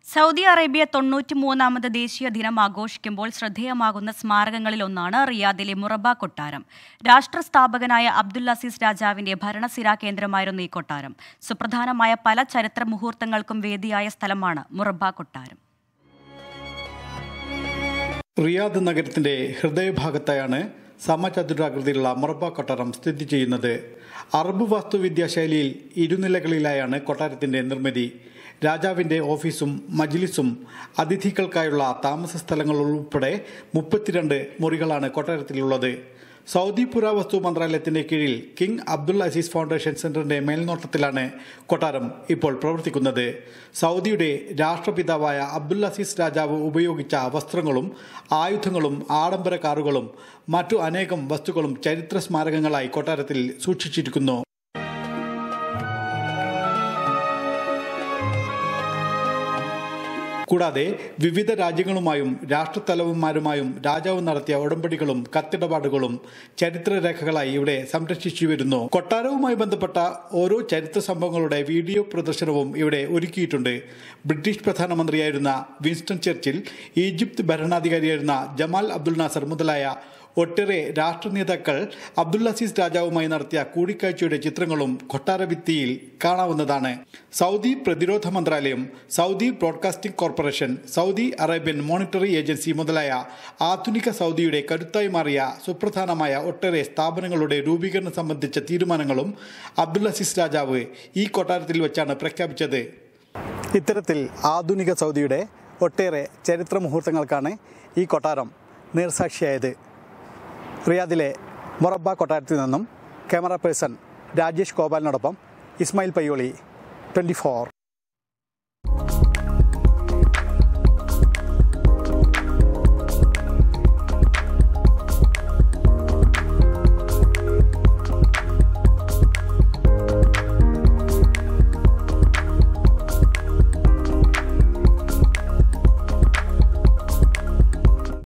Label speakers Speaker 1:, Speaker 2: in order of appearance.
Speaker 1: Saudi Arabia തൊണ്ണൂറ്റിമൂന്നാമത് ദേശീയ ദിനം ആഘോഷിക്കുമ്പോൾ ശ്രദ്ധേയമാകുന്ന സ്മാരകങ്ങളിലൊന്നാണ് റിയാദിലെ മുറബ കൊട്ടാരം രാഷ്ട്ര സ്ഥാപകനായ അബ്ദുൽ അസീസ് രാജാവിന്റെ ഭരണസിരാ കേന്ദ്രമായിരുന്നു ഈ കൊട്ടാരം സുപ്രധാനമായ പല ചരിത്ര മുഹൂർത്തങ്ങൾക്കും വേദിയായ സ്ഥലമാണ് മുറബ കൊട്ടാരം
Speaker 2: റിയാദ് നഗരത്തിന്റെ ഹൃദയഭാഗത്തായാണ് സമചതുരാകൃതിയിലുള്ള മൊറബ കൊട്ടാരം സ്ഥിതി ചെയ്യുന്നത് അറബ് വാസ്തുവിദ്യാ ശൈലിയിൽ ഇരുനിലകളിലായാണ് കൊട്ടാരത്തിന്റെ നിർമ്മിതി രാജാവിന്റെ ഓഫീസും മജ്ലിസും അതിഥികൾക്കായുള്ള താമസ സ്ഥലങ്ങൾ ഉൾപ്പെടെ മുപ്പത്തിരണ്ട് മുറികളാണ് കൊട്ടാരത്തിലുള്ളത് സൗദി പുരാവസ്തു മന്ത്രാലയത്തിന്റെ കീഴിൽ കിങ് അബ്ദുൽ അസീസ് ഫൗണ്ടേഷൻ സെന്ററിന്റെ മേൽനോട്ടത്തിലാണ് കൊട്ടാരം ഇപ്പോൾ പ്രവർത്തിക്കുന്നത് സൗദിയുടെ രാഷ്ട്രപിതാവായ അബ്ദുൽ അസീസ് രാജാവ് ഉപയോഗിച്ച വസ്ത്രങ്ങളും ആയുധങ്ങളും ആഡംബര കാറുകളും മറ്റു അനേകം വസ്തുക്കളും ചരിത്ര സ്മാരകങ്ങളായി കൊട്ടാരത്തിൽ സൂക്ഷിച്ചിരിക്കുന്നു കൂടാതെ വിവിധ രാജ്യങ്ങളുമായും രാഷ്ട്രത്തലവന്മാരുമായും രാജാവ് നടത്തിയ ഉടമ്പടികളും കത്തിടപാടുകളും ചരിത്രരേഖകളായി ഇവിടെ സംരക്ഷിച്ചു വരുന്നു കൊട്ടാരവുമായി ബന്ധപ്പെട്ട ഓരോ ചരിത്ര സംഭവങ്ങളുടെ വീഡിയോ പ്രദർശനവും ഇവിടെ ഒരുക്കിയിട്ടുണ്ട് ബ്രിട്ടീഷ് പ്രധാനമന്ത്രിയായിരുന്ന വിൻസ്റ്റൺ ചർച്ചിൽ ഈജിപ്ത് ഭരണാധികാരിയായിരുന്ന ജമാൽ അബ്ദുൽ നാസർ മുതലായ ഒട്ടേറെ രാഷ്ട്ര നേതാക്കൾ അബ്ദുൽ അസീസ് രാജാവുമായി നടത്തിയ കൂടിക്കാഴ്ചയുടെ ചിത്രങ്ങളും കൊട്ടാര ഭിത്തിയിൽ കാണാവുന്നതാണ് സൗദി പ്രതിരോധ മന്ത്രാലയം Saudi broadcasting corporation Saudi Arabian monetary agency മുതലായ ആധുനിക സൗദിയുടെ കരുത്തായി മാറിയ സുപ്രധാനമായ ഒട്ടേറെ സ്ഥാപനങ്ങളുടെ രൂപീകരണം സംബന്ധിച്ച തീരുമാനങ്ങളും അബ്ദുൽ അസീസ് രാജാവ് ഈ കൊട്ടാരത്തിൽ വെച്ചാണ് പ്രഖ്യാപിച്ചത് ഇത്തരത്തിൽ ആധുനിക സൗദിയുടെ ഒട്ടേറെ ചരിത്ര മുഹൂർത്തങ്ങൾക്കാണ് ഈ കൊട്ടാരം നേർസാക്ഷിയായത് റിയാദിലെ മൊറബ കൊട്ടാരത്തിൽ നിന്നും ക്യാമറ പേഴ്സൺ രാജേഷ് ഗോപാലിനോടൊപ്പം ഇസ്മായിൽ പയ്യോളി ട്വൻറ്റി ഫോർ